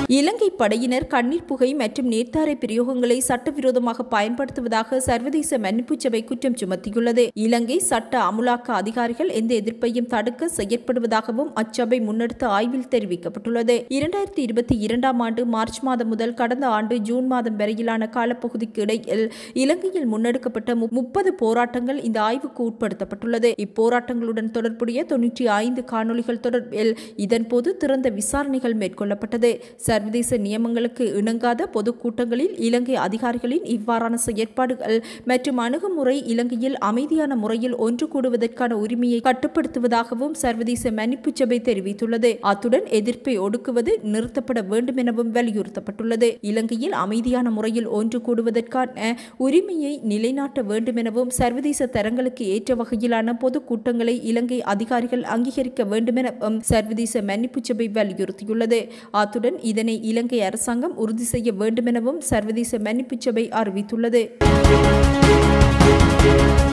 இலங்கை படையினர் கண்ணீர் புகை மற்றும் நேர்த்தாரை பிரயோகங்களை சட்டவிரோதமாக பயன்படுத்துவதாக சர்வதேச மன்னிப்பு சபை குற்றம் சுமத்தியுள்ளது இலங்கை சட்ட அமுலாக்க அதிகாரிகள் எந்த எதிர்ப்பையும் தடுக்க செயற்படுவதாகவும் அச்சபை முன்னெடுத்த ஆய்வில் தெரிவிக்கப்பட்டுள்ளது இரண்டாயிரத்தி இருபத்தி இரண்டாம் ஆண்டு மார்ச் மாதம் முதல் கடந்த ஆண்டு ஜூன் மாதம் வரையிலான காலப்பகுதிக்கு இடையில் இலங்கையில் முன்னெடுக்கப்பட்ட மு- முப்பது போராட்டங்கள் இந்த ஆய்வுக்கு உட்படுத்தப்பட்டுள்ளது இப்போராட்டங்களுடன் தொடர்புடைய தொன்னூற்றி ஐந்து காணொளிகள் தொடர்பில் இதன்போது திறந்த விசாரணைகள் மேற்கொள்ளப்பட்டது சர்வதேச நியமங்களுக்கு இணங்காத பொதுக்கூட்டங்களில் இலங்கை அதிகாரிகளின் இவ்வாறான செயற்பாடுகள் மற்றும் அணுகுமுறை இலங்கையில் அமைதியான முறையில் ஒன்று கூடுவதற்கான உரிமையை கட்டுப்படுத்துவதாகவும் சர்வதேச மன்னிப்பு சபை தெரிவித்துள்ளது அத்துடன் எதிர்ப்பை ஒடுக்குவது நிறுத்தப்பட வேண்டும் எனவும் வலியுறுத்தப்பட்டுள்ளது இலங்கையில் அமைதியான முறையில் ஒன்று கூடுவதற்கான உரிமையை நிலைநாட்ட வேண்டும் எனவும் சர்வதேச தரங்களுக்கு ஏற்ற வகையிலான பொதுக்கூட்டங்களை இலங்கை அதிகாரிகள் அங்கீகரிக்க வேண்டும் எனவும் சர்வதேச மன்னிப்பு சபை வலியுறுத்தியுள்ளது அத்துடன் இதனை இலங்கை அரசாங்கம் உறுதி செய்ய வேண்டும் எனவும் சர்வதேச மன்னிப்பு சபை அறிவித்துள்ளது